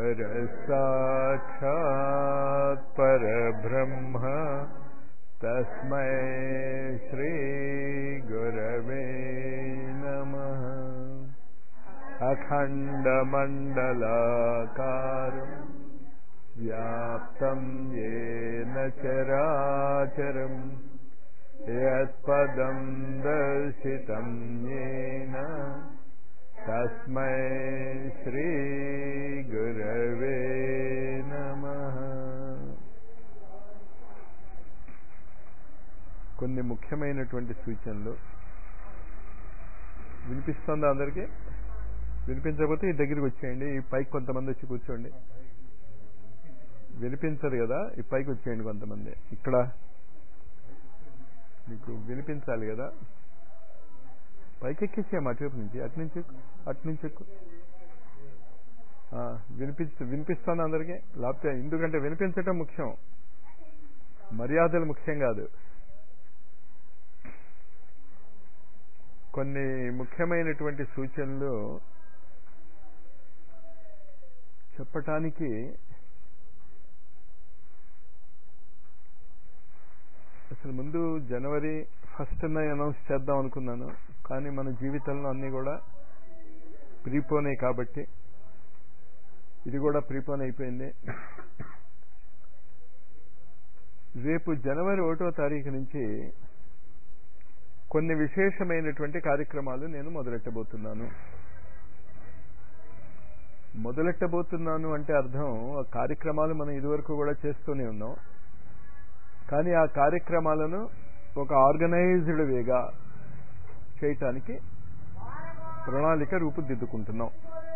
गुरुर्साक्षात् परब्रह्म तस्मै श्रीगुरवे नमः अखण्डमण्डलाकारम् व्याप्तं येन चराचरम् यत्पदं दर्शितं येन तस्मै श्रीगुरवे नमः కొన్ని ముఖ్యమైనటువంటి సూచనలు వినిపిస్తుందా అందరికీ వినిపించకపోతే ఈ దగ్గరికి వచ్చేయండి ఈ పైకి కొంతమంది వచ్చి కూర్చోండి వినిపించదు కదా ఈ పైకి వచ్చేయండి కొంతమంది ఇక్కడ మీకు వినిపించాలి కదా పైకి ఎక్కించాము అటువైపు నుంచి అటు నుంచి ఎక్కు, అటు నుంచి ఎక్కు. ఆ, వినిపించ వినిపిస్తాను అందరికీ లేకపోతే ఎందుకంటే వినిపించటం ముఖ్యం మర్యాదలు ముఖ్యం కాదు కొన్ని ముఖ్యమైనటువంటి సూచనలు చెప్పటానికి అసలు ముందు జనవరి ఫస్ట్ అనౌన్స్ చేద్దాం అనుకున్నాను కానీ మన జీవితంలో అన్నీ కూడా ప్రీపోనే కాబట్టి ఇది కూడా ప్రీపోన్ అయిపోయింది రేపు జనవరి ఒకటో తారీఖు నుంచి కొన్ని విశేషమైనటువంటి కార్యక్రమాలు నేను మొదలెట్టబోతున్నాను మొదలెట్టబోతున్నాను అంటే అర్థం ఆ కార్యక్రమాలు మనం ఇదివరకు కూడా చేస్తూనే ఉన్నాం కానీ ఆ కార్యక్రమాలను ఒక ఆర్గనైజ్డ్ వేగా చేయటానికి ప్రణాళిక రూపుదిద్దుకుంటున్నాం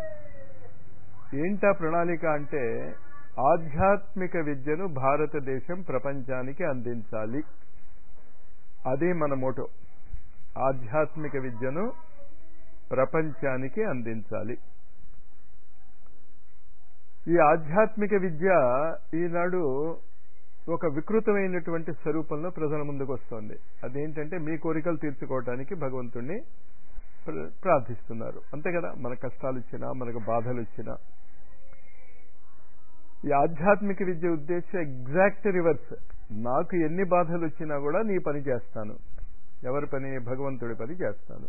ఏంటా ప్రణాళిక అంటే ఆధ్యాత్మిక విద్యను భారతదేశం ప్రపంచానికి అందించాలి అదే మన మోటో ఆధ్యాత్మిక విద్యను ప్రపంచానికి అందించాలి ఈ ఆధ్యాత్మిక విద్య ఈనాడు ఒక వికృతమైనటువంటి స్వరూపంలో ప్రజల ముందుకు వస్తోంది అదేంటంటే మీ కోరికలు తీర్చుకోవటానికి భగవంతుణ్ణి ప్ర- ప్రార్థిస్తున్నారు అంతే కదా మన కష్టాలు వచ్చినా మనకు బాధలు వచ్చినా ఈ ఆధ్యాత్మిక విద్య ఉద్దేశం ఎగ్జాక్ట్ రివర్స్ నాకు ఎన్ని బాధలు వచ్చినా కూడా నీ పని చేస్తాను ఎవరి పని భగవంతుడి పని చేస్తాను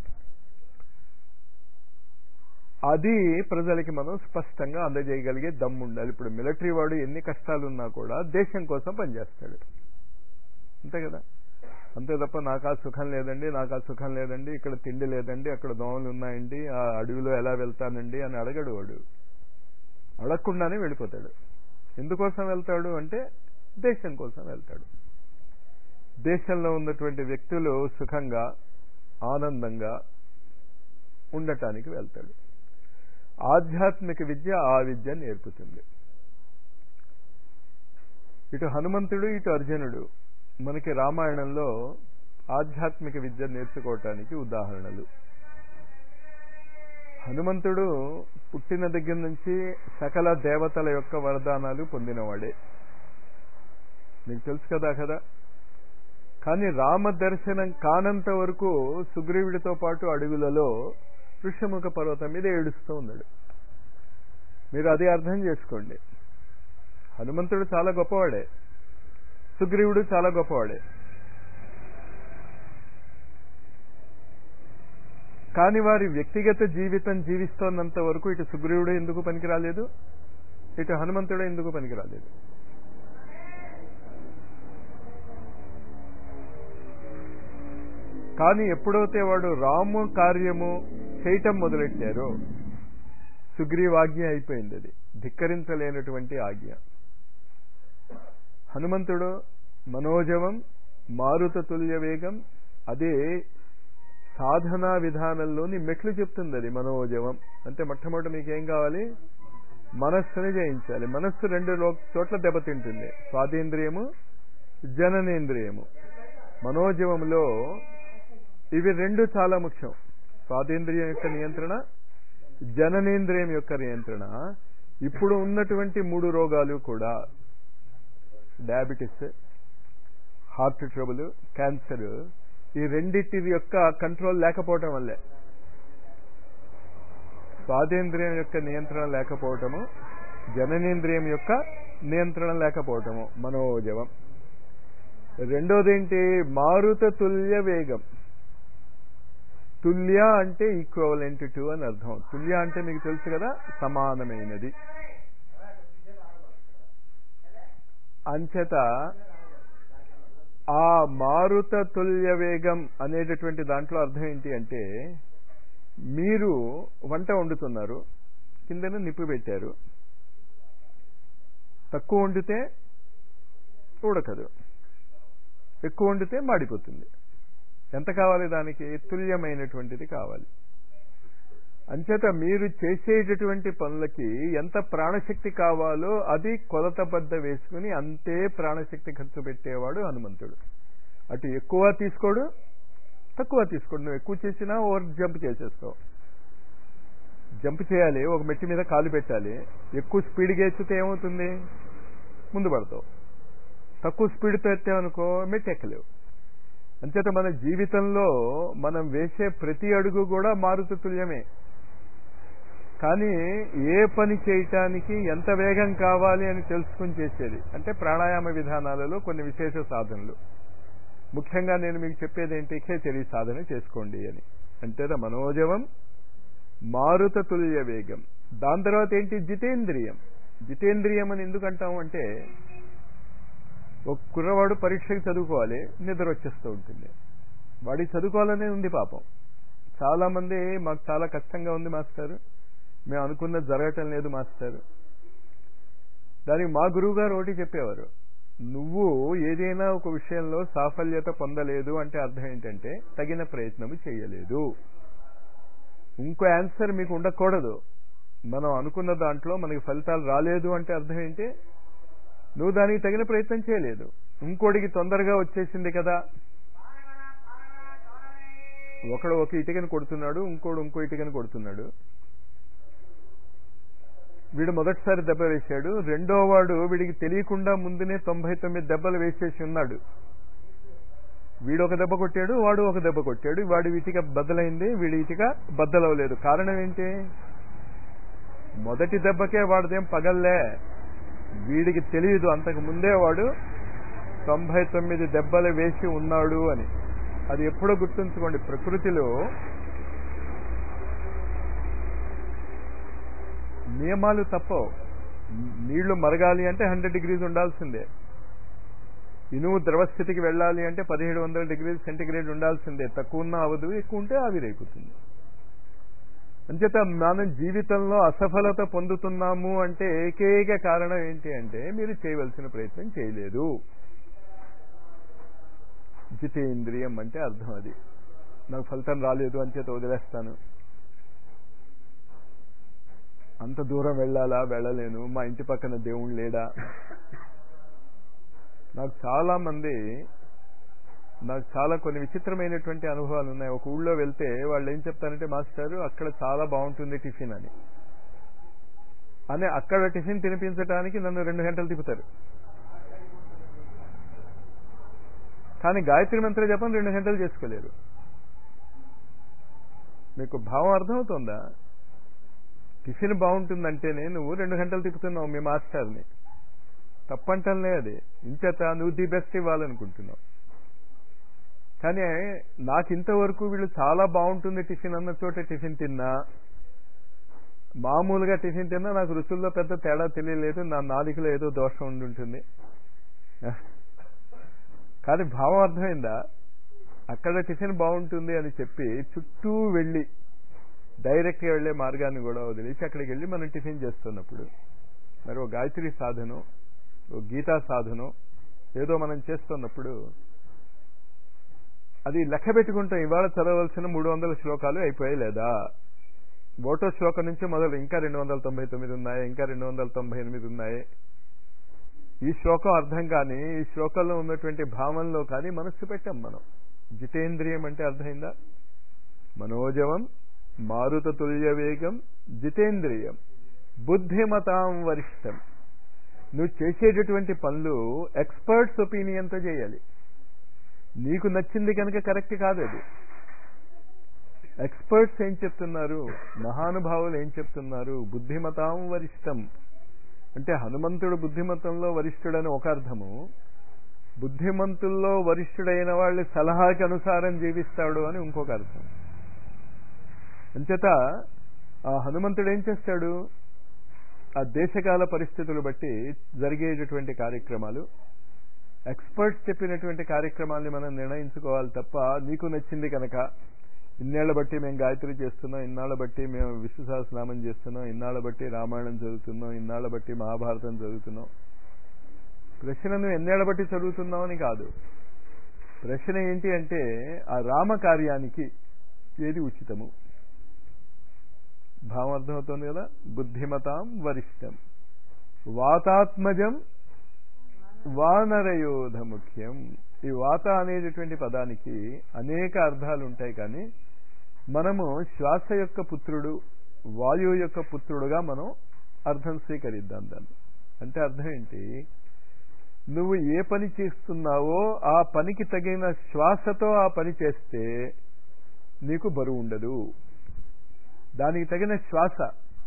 అది ప్రజలకి మనం స్పష్టంగా అందజేయగలిగే దమ్ము ఉండాలి ఇప్పుడు మిలిటరీ వాడు ఎన్ని కష్టాలున్నా కూడా దేశం కోసం పనిచేస్తాడు అంతే కదా అంతే తప్ప నాకు ఆ సుఖం లేదండి నాకు ఆ సుఖం లేదండి ఇక్కడ తిండి లేదండి అక్కడ దోమలు ఉన్నాయండి ఆ అడవిలో ఎలా వెళ్తానండి అని అడగడు వాడు అడగకుండానే వెళ్ళిపోతాడు ఎందుకోసం వెళ్తాడు అంటే దేశం కోసం వెళ్తాడు దేశంలో ఉన్నటువంటి వ్యక్తులు సుఖంగా ఆనందంగా ఉండటానికి వెళ్తాడు ఆధ్యాత్మిక విద్య ఆ విద్య నేర్పుతుంది ఇటు హనుమంతుడు ఇటు అర్జునుడు మనకి రామాయణంలో ఆధ్యాత్మిక విద్య నేర్చుకోవటానికి ఉదాహరణలు హనుమంతుడు పుట్టిన దగ్గర నుంచి సకల దేవతల యొక్క వరదానాలు పొందినవాడే మీకు తెలుసు కదా కదా కానీ రామ దర్శనం కానంత వరకు సుగ్రీవుడితో పాటు అడవులలో ఋషముఖ పర్వతం మీద ఏడుస్తూ ఉన్నాడు మీరు అది అర్థం చేసుకోండి హనుమంతుడు చాలా గొప్పవాడే సుగ్రీవుడు చాలా గొప్పవాడే కానీ వారి వ్యక్తిగత జీవితం జీవిస్తోన్నంత వరకు ఇటు సుగ్రీవుడు ఎందుకు పనికి రాలేదు ఇటు హనుమంతుడు ఎందుకు పనికి రాలేదు కానీ ఎప్పుడైతే వాడు రాము కార్యము చేయటం మొదలెట్టారో సుగ్రీవాజ్ఞ అయిపోయింది అది ధిక్కరించలేనటువంటి ఆజ్ఞ హనుమంతుడు మనోజవం మారుత తుల్య వేగం అదే సాధనా విధానంలోని మెట్లు చెప్తుంది అది మనోజవం అంటే మొట్టమొదటి మీకేం కావాలి మనస్సుని జయించాలి మనస్సు రెండు లో- చోట్ల దెబ్బతింటుంది స్వాదేంద్రియము జననేంద్రియము మనోజవంలో ఇవి రెండు చాలా ముఖ్యం స్వాదేంద్రియం యొక్క నియంత్రణ జననేంద్రియం యొక్క నియంత్రణ ఇప్పుడు ఉన్నటువంటి మూడు రోగాలు కూడా డయాబెటిస్ హార్ట్ ట్రబుల్ క్యాన్సర్ ఈ రెండిటి యొక్క కంట్రోల్ లేకపోవటం వల్లే స్వాదేంద్రియం యొక్క నియంత్రణ లేకపోవటము జననేంద్రియం యొక్క నియంత్రణ లేకపోవటము మనోజవం రెండోది ఏంటి మారుత తుల్య వేగం తుల్య అంటే ఈక్వలెంట్ టు అని అర్థం తుల్య అంటే మీకు తెలుసు కదా సమానమైనది అంచేత ఆ మారుత తుల్య వేగం అనేటటువంటి దాంట్లో అర్థం ఏంటి అంటే మీరు వంట వండుతున్నారు కిందన నిప్పు పెట్టారు తక్కువ వండితే ఉడకదు ఎక్కువ వండితే మాడిపోతుంది ఎంత కావాలి దానికి తుల్యమైనటువంటిది కావాలి అంచేత మీరు చేసేటటువంటి పనులకి ఎంత ప్రాణశక్తి కావాలో అది కొలతబద్ద వేసుకుని అంతే ప్రాణశక్తి ఖర్చు పెట్టేవాడు హనుమంతుడు అటు ఎక్కువ తీసుకోడు తక్కువ తీసుకోడు నువ్వు ఎక్కువ చేసినా ఓవర్ జంప్ చేసేస్తావు జంప్ చేయాలి ఒక మెట్టి మీద కాలు పెట్టాలి ఎక్కువ స్పీడ్గా ఎత్తితే ఏమవుతుంది ముందు పడతావు తక్కువ స్పీడ్తో ఎత్తామనుకో మెట్టి ఎక్కలేవు అంచేత మన జీవితంలో మనం వేసే ప్రతి అడుగు కూడా మారుతు తుల్యమే కానీ ఏ పని చేయటానికి ఎంత వేగం కావాలి అని తెలుసుకుని చేసేది అంటే ప్రాణాయామ విధానాలలో కొన్ని విశేష సాధనలు ముఖ్యంగా నేను మీకు చెప్పేది ఏంటి ఖేచరీ సాధన చేసుకోండి అని అంటే మనోజవం మారుత తుల్య వేగం దాని తర్వాత ఏంటి జితేంద్రియం జితేంద్రియం అని ఎందుకు అంటాం అంటే ఒక కుర్రవాడు పరీక్షకి చదువుకోవాలి నిద్ర వచ్చేస్తూ ఉంటుంది వాడికి చదువుకోవాలనే ఉంది పాపం చాలా మంది మాకు చాలా కష్టంగా ఉంది మాస్టర్ మేము అనుకున్నది జరగటం లేదు మాస్టర్ దానికి మా గురువు గారు ఒకటి చెప్పేవారు నువ్వు ఏదైనా ఒక విషయంలో సాఫల్యత పొందలేదు అంటే అర్థం ఏంటంటే తగిన ప్రయత్నము చేయలేదు ఇంకో ఆన్సర్ మీకు ఉండకూడదు మనం అనుకున్న దాంట్లో మనకి ఫలితాలు రాలేదు అంటే అర్థం ఏంటి నువ్వు దానికి తగిన ప్రయత్నం చేయలేదు ఇంకోటికి తొందరగా వచ్చేసింది కదా ఒకడు ఒక ఇటుకని కొడుతున్నాడు ఇంకోడు ఇంకో ఇటుకని కొడుతున్నాడు వీడు మొదటిసారి దెబ్బ వేశాడు రెండో వాడు వీడికి తెలియకుండా ముందునే తొంభై తొమ్మిది దెబ్బలు వేసేసి ఉన్నాడు వీడు ఒక దెబ్బ కొట్టాడు వాడు ఒక దెబ్బ కొట్టాడు వాడి ఇటుక బద్దలైంది వీడి ఇటుక బద్దలవలేదు కారణం ఏంటి మొదటి దెబ్బకే వాడిదేం పగల్లే వీడికి తెలియదు అంతకు ముందే వాడు తొంభై తొమ్మిది దెబ్బలు వేసి ఉన్నాడు అని అది ఎప్పుడో గుర్తుంచుకోండి ప్రకృతిలో నియమాలు తప్పవు నీళ్లు మరగాలి అంటే హండ్రెడ్ డిగ్రీస్ ఉండాల్సిందే ఇనుము ద్రవస్థితికి వెళ్ళాలి అంటే పదిహేడు వందల డిగ్రీల సెంటిగ్రేడ్ ఉండాల్సిందే తక్కువ ఉన్న అవదు ఎక్కువ ఉంటే ఆవిరైపోతుంది అంచేత మనం జీవితంలో అసఫలత పొందుతున్నాము అంటే ఏకైక కారణం ఏంటి అంటే మీరు చేయవలసిన ప్రయత్నం చేయలేదు జితేంద్రియం అంటే అర్థం అది నాకు ఫలితం రాలేదు అంచేత వదిలేస్తాను అంత దూరం వెళ్ళాలా వెళ్ళలేను మా ఇంటి పక్కన దేవుడు లేడా నాకు చాలా మంది నాకు చాలా కొన్ని విచిత్రమైనటువంటి అనుభవాలు ఉన్నాయి ఒక ఊళ్ళో వెళ్తే వాళ్ళు ఏం చెప్తారంటే మాస్టారు అక్కడ చాలా బాగుంటుంది టిఫిన్ అని అని అక్కడ టిఫిన్ తినిపించడానికి నన్ను రెండు గంటలు తిప్పుతారు కానీ గాయత్రి మంత్ర జపం రెండు గంటలు చేసుకోలేరు మీకు భావం అర్థమవుతుందా టిఫిన్ బాగుంటుందంటేనే నువ్వు రెండు గంటలు తిప్పుతున్నావు మీ మాస్టర్ని తప్పంటలే అది ఇంచేత నువ్వు ది బెస్ట్ ఇవ్వాలనుకుంటున్నావు కానీ నాకు ఇంతవరకు వీళ్ళు చాలా బాగుంటుంది టిఫిన్ అన్న చోట టిఫిన్ తిన్నా మామూలుగా టిఫిన్ తిన్నా నాకు రుచుల్లో పెద్ద తేడా తెలియలేదు నా నాలుకలో ఏదో దోషం ఉండి ఉంటుంది కానీ భావం అర్థమైందా అక్కడ టిఫిన్ బాగుంటుంది అని చెప్పి చుట్టూ వెళ్ళి డైరెక్ట్గా వెళ్లే మార్గాన్ని కూడా వదిలేసి అక్కడికి వెళ్ళి మనం టిఫిన్ చేస్తున్నప్పుడు మరి ఓ గాయత్రి సాధనం ఓ గీతా సాధనం ఏదో మనం చేస్తున్నప్పుడు అది లెక్క పెట్టుకుంటాం ఇవాళ చదవలసిన మూడు వందల శ్లోకాలు అయిపోయాయి లేదా ఓటో శ్లోకం నుంచి మొదలు ఇంకా రెండు వందల తొంభై తొమ్మిది ఉన్నాయి ఇంకా రెండు వందల తొంభై ఎనిమిది ఉన్నాయి ఈ శ్లోకం అర్థం కానీ ఈ శ్లోకంలో ఉన్నటువంటి భావంలో కానీ మనస్సు పెట్టాం మనం జితేంద్రియం అంటే అర్థమైందా మనోజవం మారుత తుల్య వేగం జితేంద్రియం బుద్ధిమతాం వరిష్టం నువ్వు చేసేటటువంటి పనులు ఎక్స్పర్ట్స్ ఒపీనియన్తో చేయాలి నీకు నచ్చింది కనుక కరెక్ట్ కాదు అది ఎక్స్పర్ట్స్ ఏం చెప్తున్నారు మహానుభావులు ఏం చెప్తున్నారు బుద్ధిమతాం వరిష్టం అంటే హనుమంతుడు బుద్ధిమతంలో వరిష్ఠుడని ఒక అర్థము బుద్ధిమంతుల్లో వరిష్ఠుడైన వాళ్ళ సలహాకి అనుసారం జీవిస్తాడు అని ఇంకొక అర్థం అంచేత ఆ హనుమంతుడు ఏం చేస్తాడు ఆ దేశకాల పరిస్థితులు బట్టి జరిగేటటువంటి కార్యక్రమాలు ఎక్స్పర్ట్స్ చెప్పినటువంటి కార్యక్రమాల్ని మనం నిర్ణయించుకోవాలి తప్ప నీకు నచ్చింది కనుక ఇన్నేళ్ల బట్టి మేము గాయత్రి చేస్తున్నాం ఇన్నాళ్ళ బట్టి మేము విష్ణు సహస్రనామం చేస్తున్నాం ఇన్నాళ్ళ బట్టి రామాయణం చదువుతున్నాం ఇన్నాళ్ళ బట్టి మహాభారతం చదువుతున్నాం ప్రశ్న నువ్వు ఎన్నేళ్ల బట్టి చదువుతున్నావు అని కాదు ప్రశ్న ఏంటి అంటే ఆ రామ కార్యానికి ఏది ఉచితము భావం అర్థమవుతుంది కదా బుద్ధిమతాం వరిష్టం వాతాత్మజం వానరయోధ ముఖ్యం ఈ వాత అనేటటువంటి పదానికి అనేక అర్థాలు ఉంటాయి కానీ మనము శ్వాస యొక్క పుత్రుడు వాయువు యొక్క పుత్రుడుగా మనం అర్థం స్వీకరిద్దాం దాన్ని అంటే అర్థం ఏంటి నువ్వు ఏ పని చేస్తున్నావో ఆ పనికి తగిన శ్వాసతో ఆ పని చేస్తే నీకు బరువు ఉండదు దానికి తగిన శ్వాస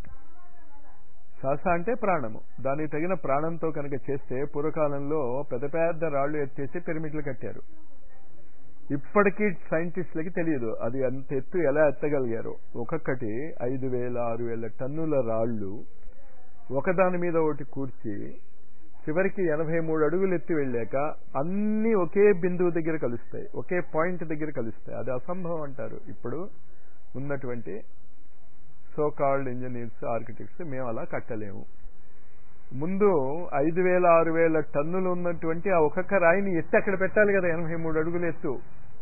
శ్వాస అంటే ప్రాణము దానికి తగిన ప్రాణంతో కనుక చేస్తే పూర్వకాలంలో పెద్ద పెద్ద రాళ్లు ఎత్తేసి పిరమిడ్లు కట్టారు ఇప్పటికీ సైంటిస్టులకి తెలియదు అది అంత ఎత్తు ఎలా ఎత్తగలిగారు ఒక్కొక్కటి ఐదు వేల ఆరు వేల టన్నుల రాళ్లు ఒకదాని మీద ఒకటి కూర్చి చివరికి ఎనభై మూడు అడుగులు ఎత్తి వెళ్ళాక అన్ని ఒకే బిందువు దగ్గర కలుస్తాయి ఒకే పాయింట్ దగ్గర కలుస్తాయి అది అసంభవం అంటారు ఇప్పుడు ఉన్నటువంటి సో కాల్డ్ ఇంజనీర్స్ ఆర్కిటెక్ట్స్ మేము అలా కట్టలేము ముందు ఐదు వేల ఆరు వేల టన్నులు ఉన్నటువంటి ఆ ఒక్కొక్క రాయిని ఎత్తి అక్కడ పెట్టాలి కదా ఎనభై మూడు అడుగులు ఎత్తు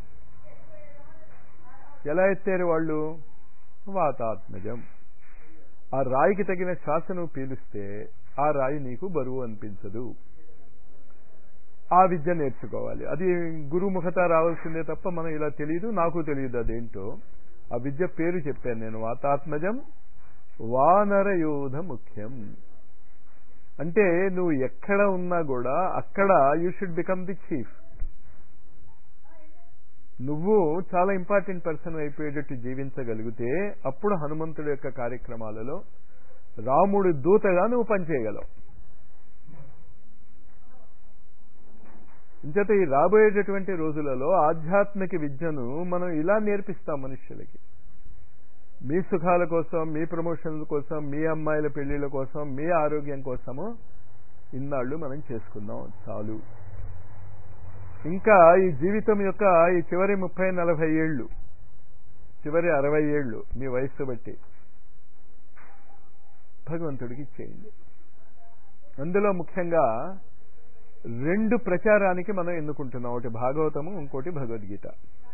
ఎలా ఎత్తారు వాళ్ళు వాతాత్మజం ఆ రాయికి తగిన శ్వాసను పీలిస్తే ఆ రాయి నీకు బరువు అనిపించదు ఆ విద్య నేర్చుకోవాలి అది గురుముఖత రావాల్సిందే తప్ప మనం ఇలా తెలియదు నాకు తెలియదు అదేంటో ఆ విద్య పేరు చెప్పాను నేను వాతాత్మజం వానరయోధ ముఖ్యం అంటే నువ్వు ఎక్కడ ఉన్నా కూడా అక్కడ you should become the chief నువ్వు చాలా ఇంపార్టెంట్ పర్సన్ అయిపోయేటట్టు జీవించగలిగితే అప్పుడు హనుమంతుడి యొక్క కార్యక్రమాలలో రాముడి దూతగా నువ్వు పనిచేయగలవు ఇంచేత ఈ రాబోయేటటువంటి రోజులలో ఆధ్యాత్మిక విద్యను మనం ఇలా నేర్పిస్తాం మనుష్యులకి మీ సుఖాల కోసం మీ ప్రమోషన్ల కోసం మీ అమ్మాయిల పెళ్లిళ్ళ కోసం మీ ఆరోగ్యం కోసము ఇన్నాళ్ళు మనం చేసుకుందాం చాలు ఇంకా ఈ జీవితం యొక్క ఈ చివరి ముప్పై నలభై ఏళ్ళు చివరి అరవై ఏళ్ళు మీ వయస్సు బట్టి భగవంతుడికి ఇచ్చేయండి అందులో ముఖ్యంగా రెండు ప్రచారానికి మనం ఎన్నుకుంటున్నాం ఒకటి భాగవతము ఇంకోటి భగవద్గీత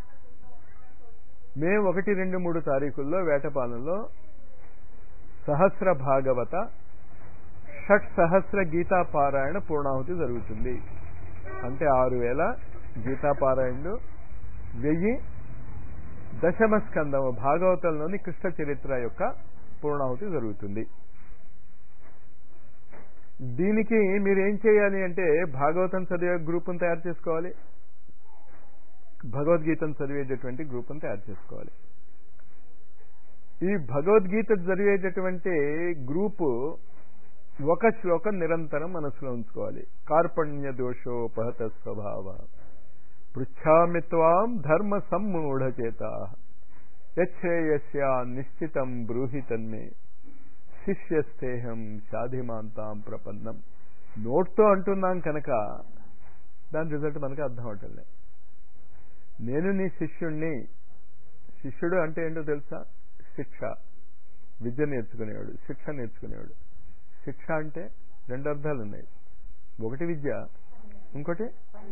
మే ఒకటి రెండు మూడు తారీఖుల్లో వేటపాలెంలో సహస్ర భాగవత షట్ సహస్ర గీతా పారాయణ పూర్ణాహుతి జరుగుతుంది అంటే ఆరు వేల గీతా పారాయణలు వెయ్యి దశమ స్కందము భాగవతంలోని కృష్ణ చరిత్ర యొక్క పూర్ణాహుతి జరుగుతుంది దీనికి మీరు ఏం చేయాలి అంటే భాగవతం చదివే గ్రూపును తయారు చేసుకోవాలి భగవద్గీతను చదివేటటువంటి గ్రూపును తయారు చేసుకోవాలి ఈ భగవద్గీత చదివేటటువంటి గ్రూపు ఒక శ్లోకం నిరంతరం మనసులో ఉంచుకోవాలి కార్పణ్య దోషోపహత స్వభావ పృచ్ఛామి త్వాం ధర్మ సమ్మూఢ చేత యశ్రేయస్య నిశ్చితం బ్రూహి తన్మే శిష్యస్తేహం సాధిమాంతాం ప్రపన్నం నోట్తో అంటున్నాం కనుక దాని రిజల్ట్ మనకు అర్థం అవటంలే నేను నీ శిష్యుణ్ణి శిష్యుడు అంటే ఏంటో తెలుసా శిక్ష విద్య నేర్చుకునేవాడు శిక్ష నేర్చుకునేవాడు శిక్ష అంటే రెండు అర్థాలు ఉన్నాయి ఒకటి విద్య ఇంకోటి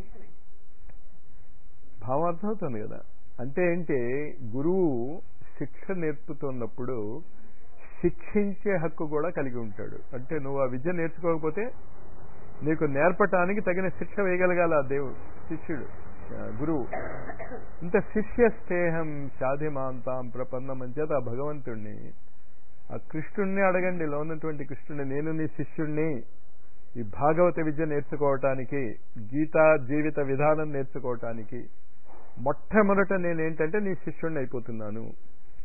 భావం అర్థమవుతుంది కదా అంటే ఏంటి గురువు శిక్ష నేర్పుతున్నప్పుడు శిక్షించే హక్కు కూడా కలిగి ఉంటాడు అంటే నువ్వు ఆ విద్య నేర్చుకోకపోతే నీకు నేర్పటానికి తగిన శిక్ష వేయగలగాల ఆ దేవుడు శిష్యుడు గురువు ఇంత శిష్య స్నేహం సాధిమాంతాం ప్రపన్నం అని చేత ఆ భగవంతుణ్ణి ఆ కృష్ణుణ్ణి అడగండి లో ఉన్నటువంటి కృష్ణుణ్ణి నేను నీ శిష్యుణ్ణి ఈ భాగవత విద్య నేర్చుకోవటానికి గీతా జీవిత విధానం నేర్చుకోవటానికి మొట్టమొదట నేనేంటంటే నీ శిష్యుణ్ణి అయిపోతున్నాను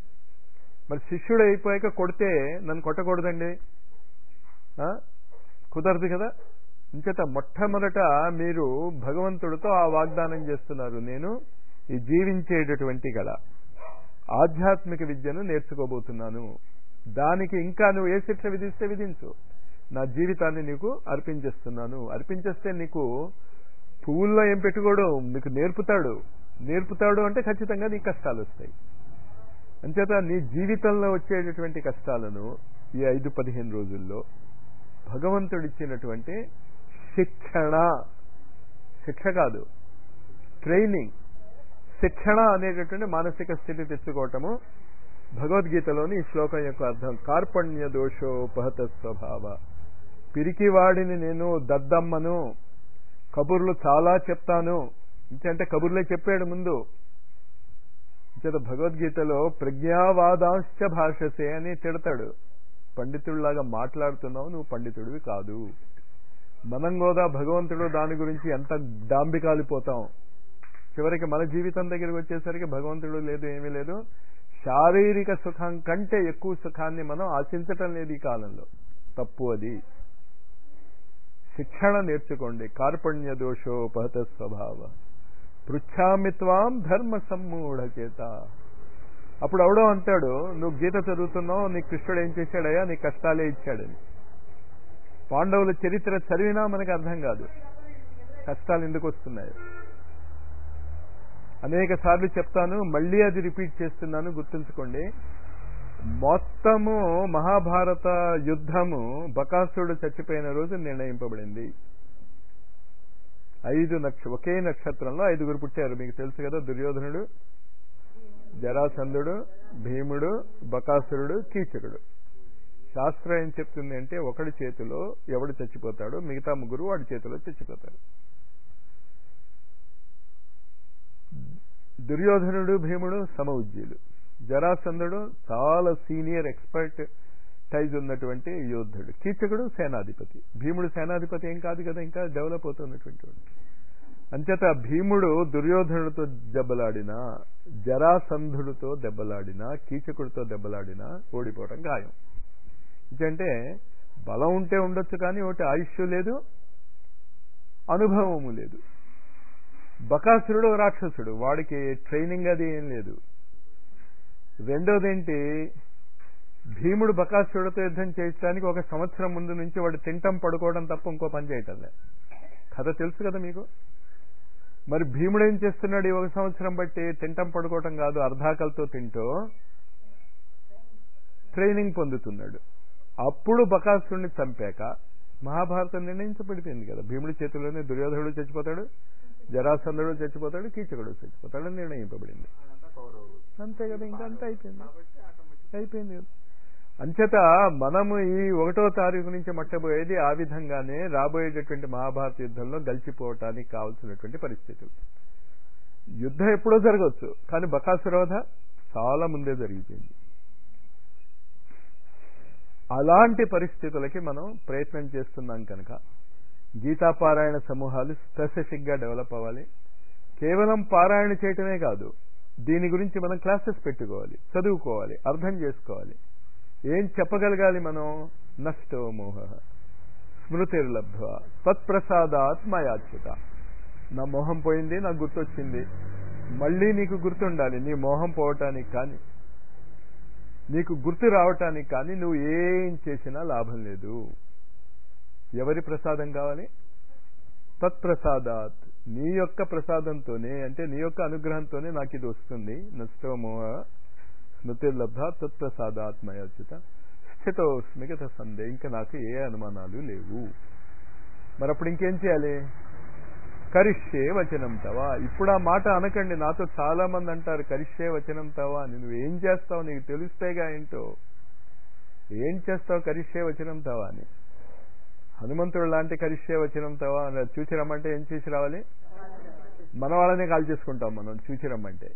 మరి శిష్యుడు అయిపోయాక కొడితే నన్ను కొట్టకూడదండి కుదరదు కదా ఇంచేత మొట్టమొదట మీరు భగవంతుడితో ఆ వాగ్దానం చేస్తున్నారు నేను ఈ జీవించేటటువంటి గల ఆధ్యాత్మిక విద్యను నేర్చుకోబోతున్నాను దానికి ఇంకా నువ్వు ఏ శిక్ష విధిస్తే విధించు నా జీవితాన్ని నీకు అర్పించేస్తున్నాను అర్పించేస్తే నీకు పువ్వుల్లో ఏం పెట్టుకోడు నీకు నేర్పుతాడు నేర్పుతాడు అంటే ఖచ్చితంగా నీకు కష్టాలు వస్తాయి అంచేత నీ జీవితంలో వచ్చేటటువంటి కష్టాలను ఈ ఐదు పదిహేను రోజుల్లో భగవంతుడిచ్చినటువంటి శిక్షణ శిక్ష కాదు ట్రైనింగ్ శిక్షణ అనేటటువంటి మానసిక స్థితి తెచ్చుకోవటము భగవద్గీతలోని ఈ శ్లోకం యొక్క అర్థం కార్పణ్య దోషోపహత స్వభావ పిరికివాడిని నేను దద్దమ్మను కబుర్లు చాలా చెప్తాను ఇంకంటే కబుర్లే చెప్పాడు ముందు ఇంచేత భగవద్గీతలో ప్రజ్ఞావాదాంశ భాషసే అని తిడతాడు పండితుడిలాగా మాట్లాడుతున్నావు నువ్వు పండితుడివి కాదు మనం కూడా భగవంతుడు దాని గురించి ఎంత డాంబికాలిపోతాం చివరికి మన జీవితం దగ్గరికి వచ్చేసరికి భగవంతుడు లేదు ఏమీ లేదు శారీరక సుఖం కంటే ఎక్కువ సుఖాన్ని మనం ఆశించటం లేదు ఈ కాలంలో తప్పు అది శిక్షణ నేర్చుకోండి కార్పణ్య దోషోపహత స్వభావ పృచ్ఛామిత్వాం ధర్మ సమ్మూఢ చేత అప్పుడు అవడో అంటాడు నువ్వు గీత చదువుతున్నావు నీ కృష్ణుడు ఏం చేశాడయ్యా నీ కష్టాలే ఇచ్చాడని పాండవుల చరిత్ర చదివినా మనకు అర్థం కాదు కష్టాలు ఎందుకు వస్తున్నాయి అనేక సార్లు చెప్తాను మళ్ళీ అది రిపీట్ చేస్తున్నాను గుర్తుంచుకోండి మొత్తము మహాభారత యుద్ధము బకాసురుడు చచ్చిపోయిన రోజు నిర్ణయింపబడింది ఐదు నక్ష ఒకే నక్షత్రంలో ఐదుగురు పుట్టారు మీకు తెలుసు కదా దుర్యోధనుడు జరాసంధుడు భీముడు బకాసురుడు కీచకుడు శాస్త్రం ఏం చెప్తుంది అంటే ఒకడి చేతిలో ఎవడు చచ్చిపోతాడో మిగతా ముగ్గురు వాడి చేతిలో చచ్చిపోతారు దుర్యోధనుడు భీముడు సమఉజ్జీలు జరాసంధుడు చాలా సీనియర్ ఎక్స్పర్ట్ టైజ్ ఉన్నటువంటి యోధుడు కీచకుడు సేనాధిపతి భీముడు సేనాధిపతి ఏం కాదు కదా ఇంకా డెవలప్ అవుతున్నటువంటి వాడు అంచేత భీముడు దుర్యోధనుడితో దెబ్బలాడినా జరాసంధుడితో దెబ్బలాడినా కీచకుడితో దెబ్బలాడినా ఓడిపోవటం ఖాయం ఇదంటే బలం ఉంటే ఉండొచ్చు కానీ ఒకటి ఆయుష్ లేదు అనుభవము లేదు బకాసురుడు రాక్షసుడు వాడికి ట్రైనింగ్ అది ఏం లేదు రెండోదేంటి భీముడు బకాసురుడితో యుద్ధం చేయడానికి ఒక సంవత్సరం ముందు నుంచి వాడు తింటం పడుకోవడం తప్ప ఇంకో పని చేయటం లేదు కథ తెలుసు కదా మీకు మరి భీముడు ఏం చేస్తున్నాడు ఈ ఒక సంవత్సరం బట్టి తింటం పడుకోవటం కాదు అర్ధాకలతో తింటూ ట్రైనింగ్ పొందుతున్నాడు అప్పుడు బకాసురుడిని చంపాక మహాభారతం నిర్ణయించబడిపోయింది కదా భీముడి చేతిలోనే దుర్యోధనుడు చచ్చిపోతాడు జరాసంధుడు చచ్చిపోతాడు కీచకుడు చచ్చిపోతాడు అని నిర్ణయింపబడింది అంతే కదా ఇంకా అంతా అయిపోయింది అయిపోయింది కదా అంచేత మనము ఈ ఒకటో తారీఖు నుంచి మట్టబోయేది ఆ విధంగానే రాబోయేటటువంటి మహాభారత యుద్ధంలో గలిచిపోవటానికి కావాల్సినటువంటి పరిస్థితులు యుద్ధం ఎప్పుడో జరగవచ్చు కానీ బకాసురోధ చాలా ముందే జరిగిపోయింది అలాంటి పరిస్థితులకి మనం ప్రయత్నం చేస్తున్నాం కనుక గీతాపారాయణ సమూహాలు స్పెసిఫిక్ గా డెవలప్ అవ్వాలి కేవలం పారాయణ చేయటమే కాదు దీని గురించి మనం క్లాసెస్ పెట్టుకోవాలి చదువుకోవాలి అర్థం చేసుకోవాలి ఏం చెప్పగలగాలి మనం నష్టో మోహ స్మృతిర్లబ్ధ తత్ప్రసాదాత్ మయాచ్యుత నా మోహం పోయింది నాకు గుర్తొచ్చింది మళ్ళీ నీకు గుర్తుండాలి నీ మోహం పోవటానికి కానీ నీకు గుర్తు రావటానికి కానీ నువ్వు ఏం చేసినా లాభం లేదు ఎవరి ప్రసాదం కావాలి తత్ప్రసాదాత్ నీ యొక్క ప్రసాదంతోనే అంటే నీ యొక్క అనుగ్రహంతోనే నాకు ఇది వస్తుంది నష్టమోహ స్మృతిర్లబ్ధ తత్ప్రసాదాత్మయోచిత స్థితోస్మిగత సందే ఇంకా నాకు ఏ అనుమానాలు లేవు మరి అప్పుడు ఇంకేం చేయాలి కరిష్యే వచనం తవా ఇప్పుడు ఆ మాట అనకండి నాతో చాలా మంది అంటారు కరిష్యే వచనం తవా అని నువ్వేం చేస్తావు నీకు తెలిస్తేగా ఏంటో ఏం చేస్తావు కరిష్యే వచనం తవా అని హనుమంతుడు లాంటి కరిష్యే వచనం తవా చూసి రమ్మంటే ఏం చూసి రావాలి మన వాళ్ళనే కాల్ చేసుకుంటాం మనం చూసి రమ్మంటే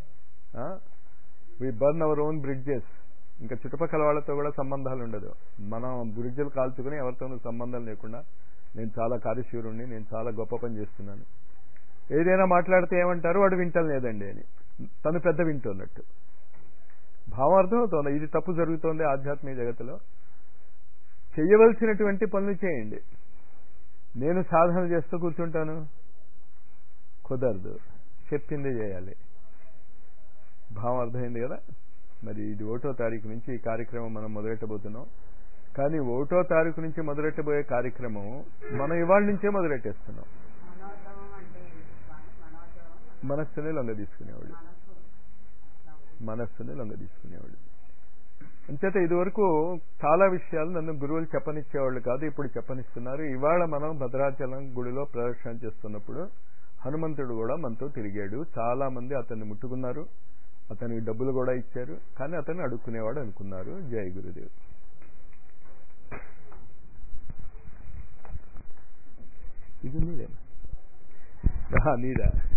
we burn our own bridges ఇంకా చుట్టుపక్కల వాళ్ళతో కూడా సంబంధాలు ఉండదు మనం బ్రిడ్జలు కాల్చుకుని ఎవరితోనూ సంబంధం లేకుండా నేను చాలా కార్యశూరుణ్ణి నేను చాలా గొప్ప పని చేస్తున్నాను ఏదైనా మాట్లాడితే ఏమంటారు వాడు వింటం లేదండి అని తను పెద్ద వింటున్నట్టు భావం అర్థమవుతోంది ఇది తప్పు జరుగుతోంది ఆధ్యాత్మిక జగత్తులో చెయ్యవలసినటువంటి పనులు చేయండి నేను సాధన చేస్తూ కూర్చుంటాను కుదరదు చెప్పిందే చేయాలి భావం అర్థమైంది కదా మరి ఇది ఒకటో తారీఖు నుంచి ఈ కార్యక్రమం మనం మొదలెట్టబోతున్నాం కానీ ఒకటో తారీఖు నుంచి మొదలెట్టబోయే కార్యక్రమం మనం ఇవాళ నుంచే మొదలెట్టేస్తున్నాం మనోద్యమం అంటే మనోద్యమం మనస్సుని లొంగ తీసుకునేవాడు మనసు మనస్సుని లొంగ తీసుకునేవాడు అంచేత ఇదివరకు చాలా విషయాలు నన్ను గురువులు చెప్పనిచ్చేవాళ్ళు కాదు ఇప్పుడు చెప్పనిస్తున్నారు ఇవాళ మనం భద్రాచలం గుడిలో ప్రదర్శన చేస్తున్నప్పుడు హనుమంతుడు కూడా మనతో తిరిగాడు చాలా మంది అతన్ని ముట్టుకున్నారు అతనికి డబ్బులు కూడా ఇచ్చారు కానీ అతన్ని అడుక్కునేవాడు అనుకున్నారు జై గురుదేవ్ ఇది నీదే నీదా